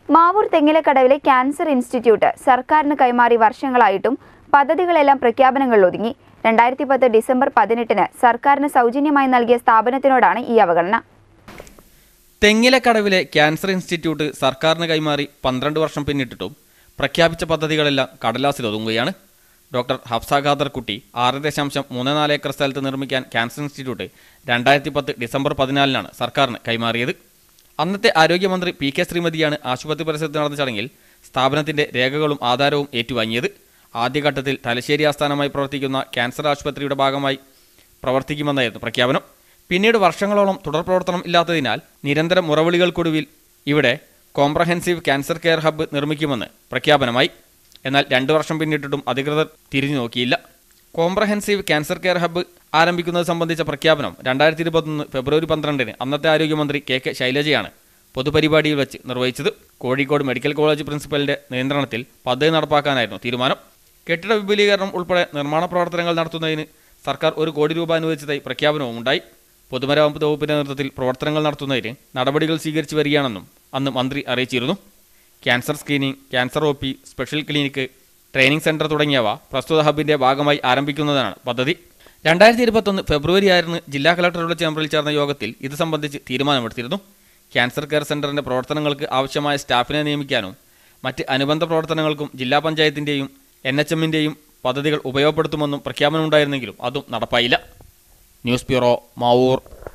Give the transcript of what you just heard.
Mavoor തെങ്ങിലക്കടവിലെ cancer institute സർക്കാരിന് കൈമാറി വർഷങ്ങളായിട്ടും പദ്ധതികളെല്ലാം പ്രഖ്യാപനങ്ങളിൽ ഒതുങ്ങി രണ്ടായിരത്തി പത്ത് ഡിസംബർ പതിനെട്ടിന് സർക്കാരിന് സൗജന്യമായി നൽകിയ സ്ഥാപനത്തിനോടാണ് ഈ അവഗണന തെങ്ങിലക്കടവിലെ ക്യാൻസർ ഇൻസ്റ്റിറ്റ്യൂട്ട് സർക്കാരിന് കൈമാറി പന്ത്രണ്ട് വർഷം പിന്നിട്ടിട്ടും പ്രഖ്യാപിച്ച പദ്ധതികളെല്ലാം കടലാസിൽ ഒതുങ്ങുകയാണ് ഡോക്ടർ ഹഫ്സ ഖാദർ കുട്ടി ആറ് ദശാംശം മൂന്ന് നാല് ഏക്കർ സ്ഥലത്ത് നിർമ്മിക്കാൻ ക്യാൻസർ ഇൻസ്റ്റിറ്റ്യൂട്ട് രണ്ടായിരത്തി പത്ത് ഡിസംബർ പതിനാലിനാണ് സർക്കാരിന് കൈമാറിയത് അന്നത്തെ ആരോഗ്യമന്ത്രി പി കെ ശ്രീമതിയാണ് ആശുപത്രി പരിസരത്ത് നടന്ന ചടങ്ങിൽ സ്ഥാപനത്തിന്റെ രേഖകളും ആധാരവും ഏറ്റുവാങ്ങിയത് ആദ്യഘട്ടത്തിൽ തലശ്ശേരി ആസ്ഥാനമായി പ്രവർത്തിക്കുന്ന ക്യാൻസർ ആശുപത്രിയുടെ ഭാഗമായി പ്രവർത്തിക്കുമെന്നായിരുന്നു പ്രഖ്യാപനം പിന്നീട് വർഷങ്ങളോളം തുടർ പ്രവർത്തനം ഇല്ലാത്തതിനാൽ നിരന്തര മുറവിളികൾക്കൊടുവിൽ ഇവിടെ കോംപ്രഹെൻസീവ് ക്യാൻസർ കെയർ ഹബ്ബ് നിർമ്മിക്കുമെന്ന് പ്രഖ്യാപനമായി എന്നാൽ രണ്ടു വർഷം പിന്നിട്ടിട്ടും അധികൃതർ തിരിഞ്ഞു നോക്കിയില്ല കോംപ്രഹെൻസീവ് ക്യാൻസർ കെയർ ഹബ്ബ് ആരംഭിക്കുന്നത് സംബന്ധിച്ച പ്രഖ്യാപനം രണ്ടായിരത്തി ഇരുപത്തൊന്ന് ഫെബ്രുവരി പന്ത്രണ്ടിന് അന്നത്തെ ആരോഗ്യമന്ത്രി കെ കെ ശൈലജയാണ് പൊതുപരിപാടിയിൽ വെച്ച് നിർവഹിച്ചത് കോഴിക്കോട് മെഡിക്കൽ കോളേജ് പ്രിൻസിപ്പലിന്റെ നിയന്ത്രണത്തിൽ പദ്ധതി നടപ്പാക്കാനായിരുന്നു തീരുമാനം കെട്ടിട വിപുലീകരണം ഉൾപ്പെടെ നിർമ്മാണ പ്രവർത്തനങ്ങൾ നടത്തുന്നതിന് സർക്കാർ ഒരു കോടി രൂപ അനുവദിച്ചതായി പ്രഖ്യാപനവും ഉണ്ടായി പൊതുമരാമത്ത് വകുപ്പിന്റെ നേതൃത്വത്തിൽ പ്രവർത്തനങ്ങൾ നടത്തുന്നതിന് നടപടികൾ സ്വീകരിച്ചു വരികയാണെന്നും അന്ന് മന്ത്രി അറിയിച്ചിരുന്നു cancer screening cancer O P special clinic training centre തുടങ്ങിയവ പ്രസ്തുത ഹബിന്റെ ഭാഗമായി ആരംഭിക്കുന്നതാണ് പദ്ധതി രണ്ടായിരത്തി ഇരുപത്തൊന്ന് ഫെബ്രുവരി ആറിന് ജില്ലാ കളക്ടറുടെ ചേംബറിൽ ചേർന്ന യോഗത്തിൽ ഇത് സംബന്ധിച്ച് തീരുമാനമെടുത്തിരുന്നു ക്യാൻസർ കെയർ സെന്ററിന്റെ പ്രവർത്തനങ്ങൾക്ക് ആവശ്യമായ സ്റ്റാഫിനെ നിയമിക്കാനും മറ്റ് അനുബന്ധ പ്രവർത്തനങ്ങൾക്കും ജില്ലാ പഞ്ചായത്തിന്റെയും എൻ എച്ച് എമ്മിന്റെയും പദ്ധതികൾ ഉപയോഗപ്പെടുത്തുമെന്നും പ്രഖ്യാപനമുണ്ടായിരുന്നെങ്കിലും അതും നടപ്പായില്ല ന്യൂസ് ബ്യൂറോ മാവൂർ